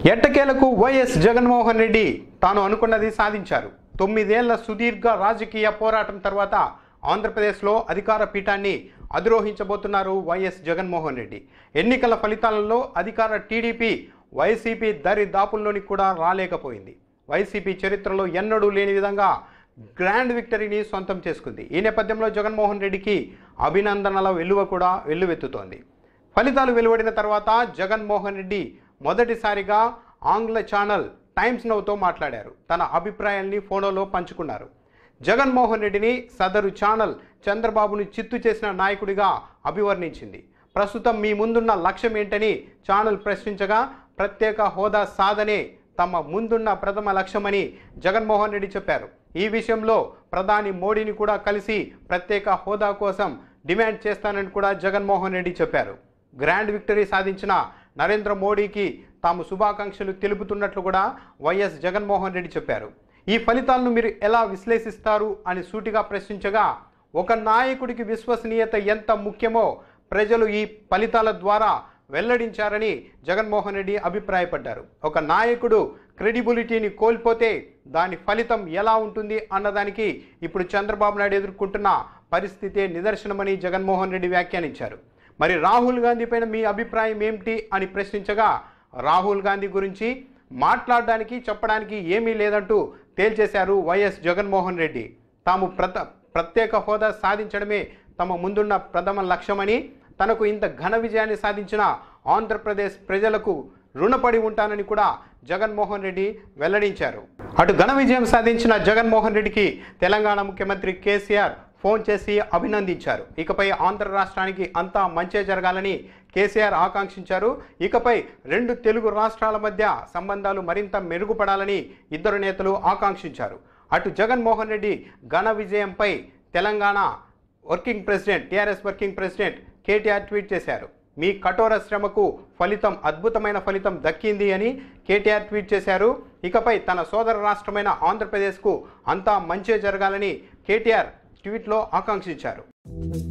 ఎట్టకేలకు వైఎస్ జగన్మోహన్ రెడ్డి తాను అనుకున్నది సాధించారు తొమ్మిదేళ్ల సుదీర్ఘ రాజకీయ పోరాటం తర్వాత ఆంధ్రప్రదేశ్లో అధికార పీఠాన్ని అధిరోహించబోతున్నారు వైఎస్ జగన్మోహన్ రెడ్డి ఎన్నికల ఫలితాలలో అధికార టీడీపీ వైసీపీ దరి దాపుల్లోని కూడా రాలేకపోయింది వైసీపీ చరిత్రలో ఎన్నడూ లేని విధంగా గ్రాండ్ విక్టరీని సొంతం చేసుకుంది ఈ నేపథ్యంలో జగన్మోహన్ రెడ్డికి అభినందనల వెల్లువ కూడా వెల్లువెత్తుతోంది ఫలితాలు వెలువడిన తర్వాత జగన్మోహన్ రెడ్డి మొదటిసారిగా ఆంగ్ల ఛానల్ టైమ్స్ నౌతో మాట్లాడారు తన అభిప్రాయాల్ని ఫోటోలో పంచుకున్నారు జగన్మోహన్ రెడ్డిని సదరు ఛానల్ చంద్రబాబును చిత్తు చేసిన నాయకుడిగా అభివర్ణించింది ప్రస్తుతం మీ ముందున్న లక్ష్యం ఏంటని ఛానల్ ప్రశ్నించగా ప్రత్యేక హోదా సాధనే తమ ముందున్న ప్రథమ లక్ష్యమని జగన్మోహన్ రెడ్డి చెప్పారు ఈ విషయంలో ప్రధాని మోడీని కూడా కలిసి ప్రత్యేక హోదా కోసం డిమాండ్ చేస్తానని కూడా జగన్మోహన్ రెడ్డి చెప్పారు గ్రాండ్ విక్టరీ సాధించిన నరేంద్ర మోడీకి తాము శుభాకాంక్షలు తెలుపుతున్నట్లు కూడా వైఎస్ జగన్మోహన్ రెడ్డి చెప్పారు ఈ ఫలితాలను మీరు ఎలా విశ్లేషిస్తారు అని సూటిగా ప్రశ్నించగా ఒక నాయకుడికి విశ్వసనీయత ఎంత ముఖ్యమో ప్రజలు ఈ ఫలితాల ద్వారా వెల్లడించారని జగన్మోహన్ రెడ్డి అభిప్రాయపడ్డారు ఒక నాయకుడు క్రెడిబిలిటీని కోల్పోతే దాని ఫలితం ఎలా ఉంటుంది అన్నదానికి ఇప్పుడు చంద్రబాబు నాయుడు ఎదుర్కొంటున్న పరిస్థితే నిదర్శనమని జగన్మోహన్ రెడ్డి వ్యాఖ్యానించారు మరి రాహుల్ గాంధీ పైన మీ అభిప్రాయం ఏమిటి అని ప్రశ్నించగా రాహుల్ గాంధీ గురించి మాట్లాడడానికి చెప్పడానికి ఏమీ లేదంటూ తేల్చేశారు వైఎస్ జగన్మోహన్ రెడ్డి తాము ప్రత ప్రత్యేక హోదా సాధించడమే తమ ముందున్న ప్రథమ లక్ష్యమని తనకు ఇంత ఘన విజయాన్ని సాధించిన ఆంధ్రప్రదేశ్ ప్రజలకు రుణపడి ఉంటానని కూడా జగన్మోహన్ రెడ్డి వెల్లడించారు అటు ఘన విజయం సాధించిన జగన్మోహన్ రెడ్డికి తెలంగాణ ముఖ్యమంత్రి కేసీఆర్ ఫోన్ చేసి అభినందించారు ఇకపై ఆంధ్ర రాష్ట్రానికి అంతా మంచే జరగాలని కేసీఆర్ ఆకాంక్షించారు ఇకపై రెండు తెలుగు రాష్ట్రాల మధ్య సంబంధాలు మరింత మెరుగుపడాలని ఇద్దరు నేతలు ఆకాంక్షించారు అటు జగన్మోహన్ రెడ్డి ఘన విజయంపై Telangana working president T R S working president K T R tweet చేశారు మీ కఠోర శ్రమకు ఫలితం అద్భుతమైన ఫలితం దక్కింది అని కేటీఆర్ ట్వీట్ చేశారు ఇకపై తన సోదర రాష్ట్రమైన ఆంధ్రప్రదేశ్కు అంతా మంచే జరగాలని కేటీఆర్ ట్వీట్లో ఆకాంక్షించారు